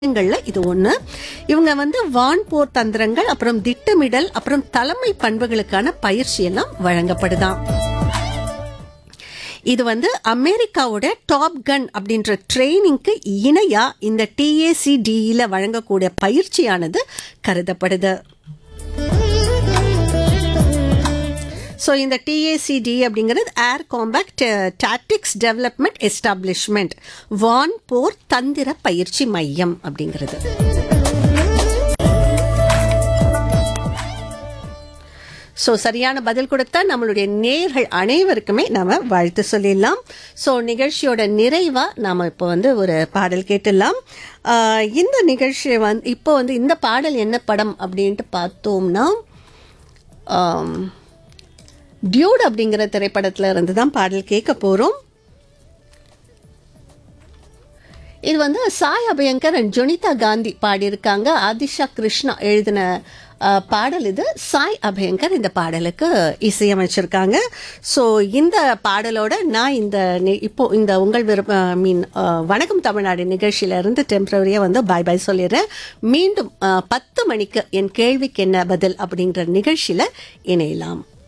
ங்கள்ல இது ஒண்ணு இவங்க வந்து வான் போர் தந்திரங்கள் அப்புறம் திட்டமிடல் அப்புறம் தலைமை பண்புகளுக்கான பயிற்சி எல்லாம் வழங்கப்படுதாம் இது வந்து அமெரிக்காவோட டாப் கன் அப்படின்ற ட்ரைனிங்க்கு இணையா இந்த டிஏசிடியில வழங்கக்கூடிய பயிற்சியானது கருதப்படுது ஸோ இந்த டிஏசிடி அப்படிங்கிறது air compact tactics development establishment வான் போர் தந்திர பயிற்சி மையம் அப்படிங்கிறது ஸோ சரியான பதில் கொடுத்தா நம்மளுடைய நேர்கள் அனைவருக்குமே நாம வாழ்த்து சொல்லிடலாம் ஸோ நிகழ்ச்சியோட நிறைவா நாம இப்போ வந்து ஒரு பாடல் கேட்டுடலாம் ஆஹ் இந்த நிகழ்ச்சியை வந்து இப்போ வந்து இந்த பாடல் என்ன படம் அப்படின்ட்டு பார்த்தோம்னா ஆம், டியூட் அப்படிங்கிற திரைப்படத்துல இருந்து தான் பாடல் கேட்க போறோம் இது வந்து சாய் அபயங்கர் அண்ட் ஜொனிதா காந்தி பாடியிருக்காங்க ஆதிஷா கிருஷ்ணா எழுதின அஹ், பாடல் இது சாய் அபயங்கர் இந்த பாடலுக்கு இசையமைச்சிருக்காங்க ஸோ இந்த பாடலோட நான் இந்த நி- இப்போ இந்த உங்கள் விருப்ப மீன் வணக்கம் தமிழ்நாடு நிகழ்ச்சியில இருந்து டெம்பரரியாக வந்து பாய் பாய் சொல்லிடுறேன் மீண்டும் அஹ், பத்து மணிக்கு என் கேள்விக்கு என்ன பதில் அப்படிங்கிற நிகழ்ச்சியில இணையலாம்